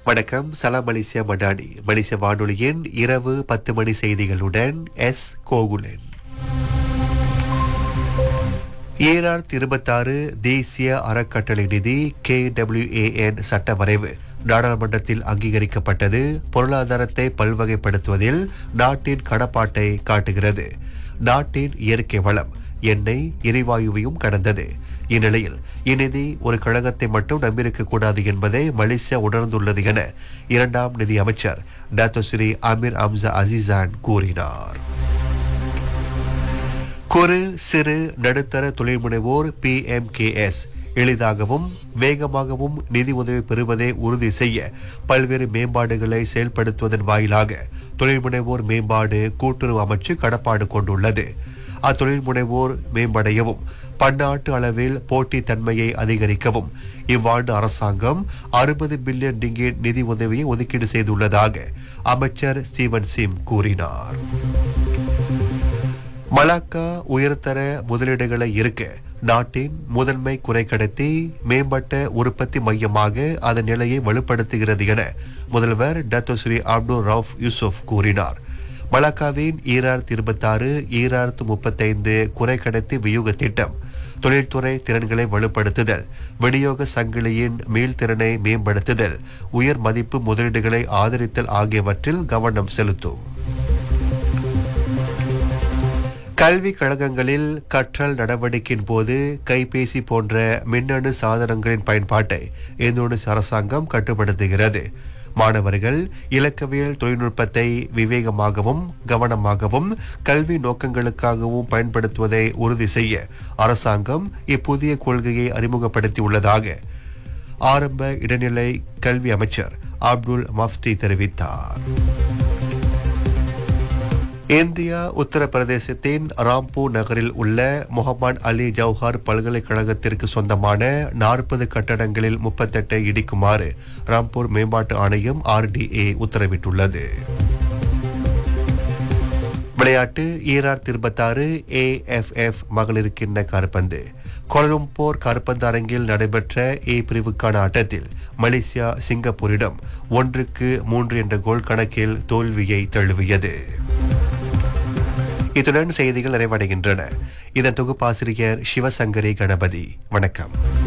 வணக்கம் சலாம் மலேசியா மடானி மலேசிய வானொலியின் இரவு பத்து மணி செய்திகளுடன் எஸ் கோகுலன் ஈராயிரத்தி இருபத்தாறு தேசிய அறக்கட்டளை நிதி கே சட்ட வரைவு நாடாளுமன்றத்தில் அங்கீகரிக்கப்பட்டது பொருளாதாரத்தை பல்வகைப்படுத்துவதில் நாட்டின் கடப்பாட்டை காட்டுகிறது நாட்டின் இயற்கை வளம் எண்ணெய் எரிவாயுவையும் கடந்தது இந்நிலையில் இந்நிதி ஒரு கழகத்தை மட்டும் நம்பியிருக்க கூடாது என்பதை மலேசியா உணர்ந்துள்ளது என இரண்டாம் நிதி அமைச்சர் டாக்டர் ஸ்ரீ அமீர் அம்சா அசிசான் கூறினார் குறு சிறு நடுத்தர தொழில் முனைவோர் பிஎம்கேஎஸ் எளிதாகவும் வேகமாகவும் நிதி உதவி பெறுவதை உறுதி செய்ய பல்வேறு மேம்பாடுகளை செயல்படுத்துவதன் வாயிலாக தொழில் முனைவோர் மேம்பாடு கூட்டுறவு அமைச்சு கடப்பாடு கொண்டுள்ளது அத்தொழில் முனைவோர் மேம்படையவும் பன்னாட்டு அளவில் போட்டி தன்மையை அதிகரிக்கவும் இவ்வாண்டு அரசாங்கம் அறுபது பில்லியன் டிங்கெட் நிதி உதவியை ஒதுக்கீடு செய்துள்ளதாக அமைச்சர் ஸ்டீவன் சிம் கூறினார் மலாக்கா உயர்தர முதலீடுகளை இருக்க நாட்டின் முதன்மை குறைக்கடத்தி மேம்பட்ட உற்பத்தி மையமாக அதன் நிலையை வலுப்படுத்துகிறது என முதல்வர் Dato Sri Abdul Rauf Yusuf கூறினார் மலாக்காவின் ஈராயிரத்தி இருபத்தாறு ஈராயிரத்து முப்பத்தைந்து குறைக்கடத்தி வியூக திட்டம் தொழில்துறை திறன்களை வலுப்படுத்துதல் விநியோக சங்கிலியின் மீள்திறனை மேம்படுத்துதல் உயர் மதிப்பு முதலீடுகளை ஆதரித்தல் ஆகியவற்றில் கவனம் செலுத்தும் கல்வி கழகங்களில் கற்றல் நடவடிக்கையின் போது கைபேசி போன்ற மின்னணு சாதனங்களின் பயன்பாட்டை இந்தோனேசிய அரசாங்கம் கட்டுப்படுத்துகிறது மாணவர்கள் இலக்கவியல் தொழில்நுட்பத்தை விவேகமாகவும் கவனமாகவும் கல்வி நோக்கங்களுக்காகவும் பயன்படுத்துவதை உறுதி செய்ய அரசாங்கம் இப்புதிய கொள்கையை அறிமுகப்படுத்தியுள்ளதாக ஆரம்ப இடைநிலை கல்வி அமைச்சர் அப்துல் மஃப்தி தெரிவித்தார் இந்தியா உத்தரப்பிரதேசத்தின் ராம்பூர் நகரில் உள்ள முகமது அலி ஜவுஹார் பல்கலைக்கழகத்திற்கு சொந்தமான நாற்பது கட்டடங்களில் முப்பத்தெட்டை இடிக்குமாறு ராம்பூர் மேம்பாட்டு ஆணையம் ஆர்டிஏ உத்தரவிட்டுள்ளது விளையாட்டு ஈரார் இருபத்தாறு ஏஎஃப்எஃப் மகளிர் கிண்ண கால்பந்து கோலம்பூர் கால்பந்து அரங்கில் நடைபெற்ற ஏ பிரிவுக்கான ஆட்டத்தில் மலேசியா சிங்கப்பூரிடம் ஒன்றுக்கு மூன்று என்ற கோல் கணக்கில் தோல்வியை தழுவியது இத்துடன் செய்திகள் நிறைவடைகின்றன இதன் தொகுப்பாசிரியர் சிவசங்கரி கணபதி வணக்கம்